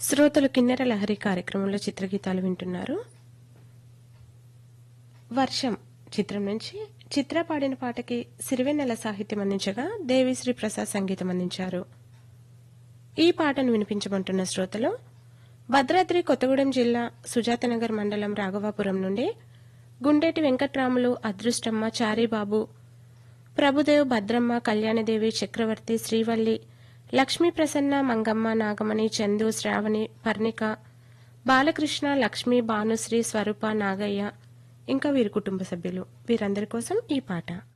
శ్రోతలు కిన్నెర లహరి కార్యక్రమంలో చిత్రగీతాలు వింటున్నారు వర్షం చిత్రం నుంచి చిత్ర పాడిన పాటకి సిరివెన్నెల సాహిత్యం అందించగా దేవిశ్రీ ప్రసాద్ సంగీతం అందించారు ఈ పాటను వినిపించమంటున్న శ్రోతలు భద్రాద్రి కొత్తగూడెం జిల్లా సుజాతనగర్ మండలం రాఘవాపురం నుండి గుండేటి వెంకట్రాములు అదృష్టమ్మ చారీబాబు ప్రభుదేవ్ భద్రమ్మ కళ్యాణదేవి చక్రవర్తి శ్రీవల్లి లక్ష్మీ ప్రసన్న మంగమ్మ నాగమణి చందు శ్రావణి పర్ణిక బాలకృష్ణ లక్ష్మి భానుశ్రీ స్వరూప నాగయ్య ఇంకా వీరి కుటుంబ సభ్యులు వీరందరి కోసం ఈ పాట